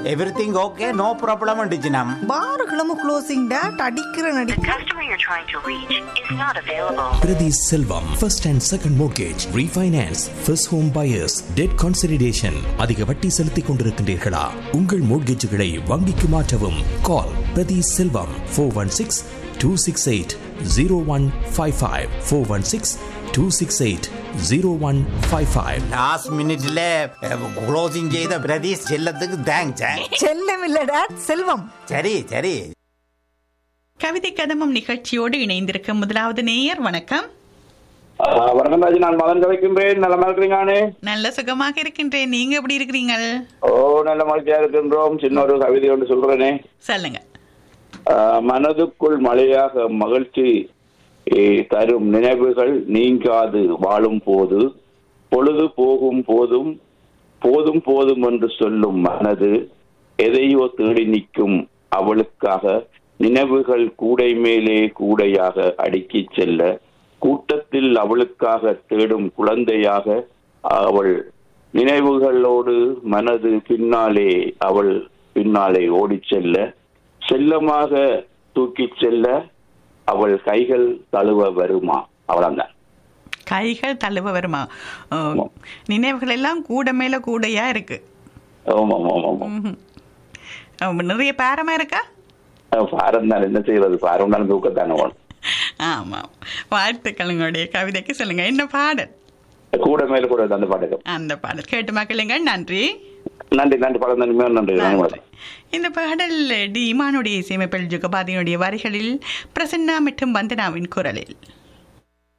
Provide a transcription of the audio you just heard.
Everything okay no problem டிச்சினம் பாருகளும் closing date அடிக்கிற நடி The customer you're trying to reach is not available. Pradhi Selvam, first and second mortgage, refinance, first home buyers, debt consolidation. அதிக வட்டி செலுத்திக் கொண்டிருக்கின்றீர்களா உங்கள் மோட்கேஜுகளை வங்கிக்கு மாற்றவும் call Prathi Selvam four one six two six eight zero one five five four one six two six eight zero one five five last மினிட்ல closing செய்த பிரதீஷ் செல்லத்துக்கு thanks செல்லம் இல்ல டேட் செல்வம் சரி சரி கவிதை கதமம் நிகழ்ச்சியோடு இணைந்திருக்கும் முதலாவது நேயர் வணக்கம் ஆ, வணக்கம் ராஜி நான் மதன் கலைக்கின்றேன் நலமா இருக்கிறீங்கானே நல்ல சுகமாக இருக்கின்றேன் நீங்க எப்படி இருக்கிறீங்க ஓ நல்ல மகிழ்ச்சியா இருக்கின்றோம் சின்ன ஒரு கவிதை ஒன்று சொல்றேனே சொல்லுங்க ஆ, மனதுக்குள் மழையாக மகிழ்ச்சி ஏ, தரும் நினைவுகள் நீங்காது வாழும் போது பொழுது போகும் போதும் போதும் போதும் என்று சொல்லும் மனது எதையோ தேடி நிற்கும் அவளுக்காக நினைவுகள் கூடை மேலே கூடையாக அடுக்கிச் செல்ல கூட்டத்தில் அவளுக்காக தேடும் குழந்தையாக அவள் நினைவுகளோடு மனது பின்னாலே அவள் பின்னாலே ஓடிச் செல்ல செல்லமாக தூக்கிச் செல்ல அவள் கைகள் தழுவ வருமா அவ்வளவுதான் கைகள் தழுவ வருமா ஓ, நினைவுகள் எல்லாம் கூட மேல கூடையா இருக்கு ஆமாம் ஆமாம் ஆமாம் ம்ஹும். ஆமா, நிறைய பேரமா இருக்கா பாரம் தான் என்ன செய்யறது பாரம் தான் தூக்கத்தானே வேணும். ஆமா வாழ்த்துக்கள் உங்களுடைய கவிதைக்கு சொல்லுங்க என்ன பாடல் கூட மேல கூட அந்த பாடகம் அந்த பாடல் கேட்டு மக்களுங்க நன்றி நன்றி நன்றி படம் நன்றி மேலும் நன்றி நன்றி நன்றி. இந்த பாடல் டி இமானுடைய இசையமைப்பில் ஜுகபாதியினுடைய வரிகளில் பிரசன்னா மற்றும் வந்தனாவின் குரலில்